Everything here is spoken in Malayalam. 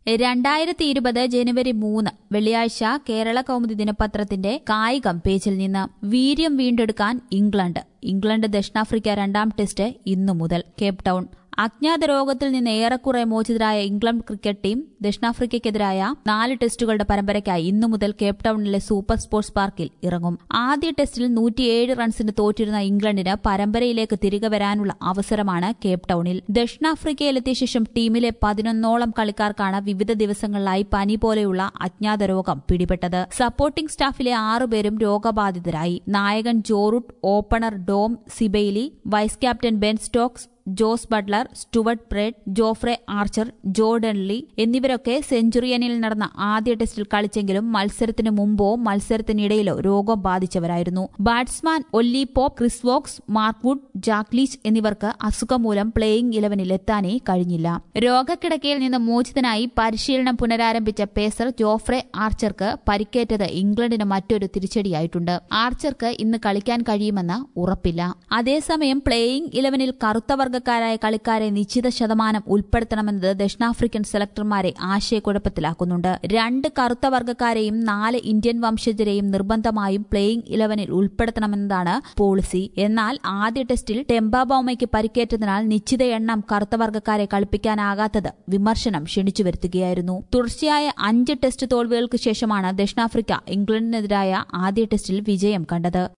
രണ്ടായിരത്തി ഇരുപത് ജനുവരി മൂന്ന് വെള്ളിയാഴ്ച കേരള കൗമുദി ദിനപത്രത്തിന്റെ കായികം പേജിൽ നിന്ന് വീര്യം വീണ്ടെടുക്കാൻ ഇംഗ്ലണ്ട് ഇംഗ്ലണ്ട് ദക്ഷിണാഫ്രിക്ക രണ്ടാം ടെസ്റ്റ് ഇന്നു മുതൽ കേപ്പ് ടൗൺ അജ്ഞാത രോഗത്തിൽ നിന്ന് ഏറെക്കുറെ മോചിതരായ ഇംഗ്ലണ്ട് ക്രിക്കറ്റ് ടീം ദക്ഷിണാഫ്രിക്കയ്ക്കെതിരായ നാല് ടെസ്റ്റുകളുടെ പരമ്പരയ്ക്കായി ഇന്നു മുതൽ കേപ്പ് ടൌണിലെ സൂപ്പർ സ്പോർട്സ് പാർക്കിൽ ഇറങ്ങും ആദ്യ ടെസ്റ്റിൽ നൂറ്റിയേഴ് റൺസിന് തോറ്റിരുന്ന ഇംഗ്ലണ്ടിന് പരമ്പരയിലേക്ക് തിരികെ വരാനുള്ള അവസരമാണ് കേപ്പ് ടൌണിൽ ദക്ഷിണാഫ്രിക്കയിലെത്തിയ ശേഷം ടീമിലെ പതിനൊന്നോളം കളിക്കാർക്കാണ് വിവിധ ദിവസങ്ങളിലായി പനി പോലെയുള്ള അജ്ഞാത രോഗം പിടിപെട്ടത് സപ്പോർട്ടിംഗ് സ്റ്റാഫിലെ ആറുപേരും രോഗബാധിതരായി നായകൻ Joe Root opener Dom Sibley vice captain Ben Stokes Jos Buttler Stuart Broad Jofra Archer ജോർഡൻലി എന്നിവരൊക്കെ സെഞ്ചുറിയനിൽ നടന്ന ആദ്യ ടെസ്റ്റിൽ കളിച്ചെങ്കിലും മത്സരത്തിന് മുമ്പോ മത്സരത്തിനിടയിലോ രോഗം ബാധിച്ചവരായിരുന്നു batsman Ollie Pope Chris Woakes Mark Wood Jack Leach എന്നിവർക്ക് അസുഖം മൂലം പ്ലേയിംഗ് ഇലവനിൽ എത്താനേ കഴിഞ്ഞില്ല രോഗക്കിടക്കയിൽ നിന്ന് മോചിതനായി പരിശീലനം പുനരാരംഭിച്ച പേസർ ജോഫ്രെ ആർച്ചർക്ക് പരിക്കേറ്റത് ഇംഗ്ലണ്ടിന് മറ്റൊരു തിരിച്ചടിയായിട്ടുണ്ട് ആർച്ചർക്ക് ഇന്ന് കളിക്കാൻ കഴിയുമെന്ന് ഉറപ്പില്ല അതേസമയം പ്ലേയിംഗ് ഇലവനിൽ കറുത്ത വർഗ്ഗക്കാരായ കളിക്കാരെ നിശ്ചിത ശതമാനം ഉൾപ്പെടുത്തണമെന്നത് ദക്ഷിണാഫ്രിക്കൻ സെലക്ടർമാരെ ആശയക്കുഴപ്പത്തിലാക്കുന്നുണ്ട് രണ്ട് കറുത്ത വർഗ്ഗക്കാരെയും നാല് ഇന്ത്യൻ വംശജരെയും നിർബന്ധമായും പ്ലേയിംഗ് ഇലവനിൽ ഉൾപ്പെടുത്തണമെന്നതാണ് പോളിസി എന്നാൽ ആദ്യ ടെസ്റ്റിൽ ടെംബാബോമയ്ക്ക് പരിക്കേറ്റതിനാൽ നിശ്ചിത എണ്ണം കറുത്ത വർഗ്ഗക്കാരെ കളിപ്പിക്കാനാകാത്തത് വിമർശനം ക്ഷണിച്ചു വരുത്തുകയായിരുന്നു തുടർച്ചയായ അഞ്ച് ടെസ്റ്റ് തോൽവികൾക്ക് ശേഷമാണ് ദക്ഷിണാഫ്രിക്ക ഇംഗ്ലണ്ടിനെതിരായ ആദ്യ ടെസ്റ്റിൽ വിജയം കണ്ടത്